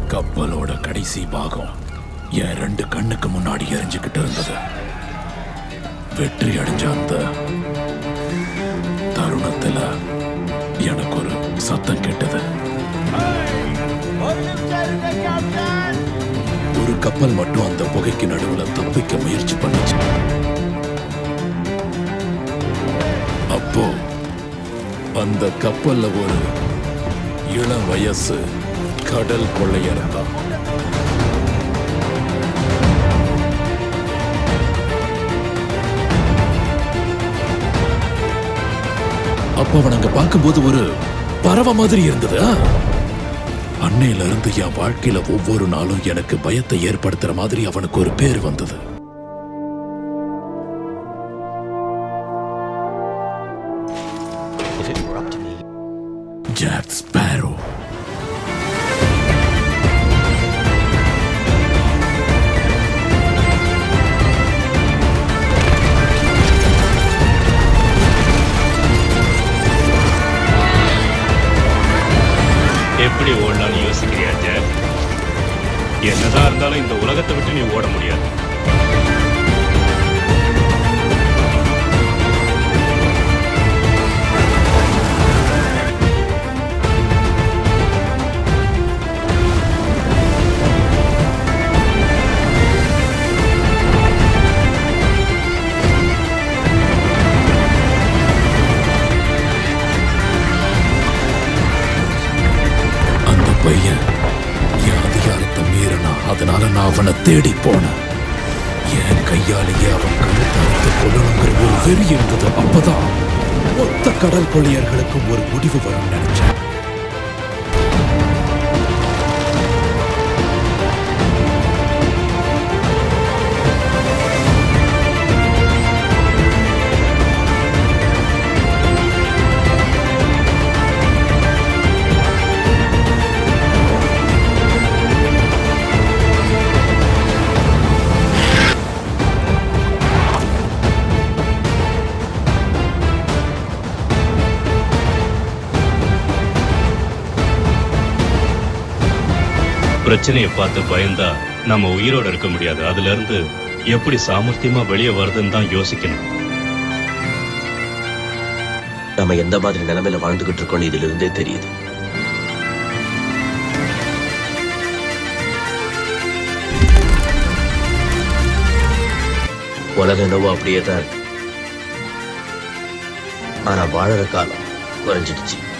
கப்பலோட கடைசி பாகம் என் ரெண்டு கண்ணுக்கு முன்னாடி எரிஞ்சுக்கிட்டு இருந்தது வெற்றி அடைஞ்ச அந்த தருணத்துல எனக்கு ஒரு சத்தம் கேட்டது ஒரு கப்பல் மட்டும் அந்த புகைக்கு நடுவுல தப்பிக்க முயற்சி பண்ணுச்சு அப்போ அந்த கப்பல்ல ஒரு இளம் வயசு கடல் கொள்ளையர் தான் அப்ப அவனங்க பார்க்கும்போது ஒரு பறவை மாதிரி இருந்தது ஆ? அன்னையில இருந்து என் வாழ்க்கையில ஒவ்வொரு நாளும் எனக்கு பயத்தை ஏற்படுத்துற மாதிரி அவனுக்கு ஒரு பேர் வந்தது If it were up to me, Jack Sparrow எப்படி ஓடலாம்னு யோசிக்கிறியா ஜாக் என்னதான் இருந்தாலும் இந்த உலகத்தை விட்டு நீ ஓட முடியாது அந்த பையன் என் அதிகாரத்தை மீறினா அதனால நான் அவனை தேடி போனேன் என் கையாலேயே அவன் கழுத்தை அறுத்து கொள்ளணுங்கிற ஒரு வெறி இருந்தது அப்பதான் மொத்த கடல் கொள்ளையர்களுக்கும் ஒரு முடிவு வரும் நினைச்சேன் பிரச்சனையை பார்த்து பயந்தா நம்ம உயிரோட இருக்க முடியாது அதுல இருந்து எப்படி சாமர்த்தியமா வெளியே வருதுன்னு தான் யோசிக்கணும் நம்ம எந்த மாதிரி நிலைமையில வாழ்ந்துகிட்டு இருக்கோம்னு இதுல இருந்தே தெரியுது உலகம் என்னவோ அப்படியே தான் இருக்கு ஆனா வாழற காலம் குறைஞ்சிடுச்சு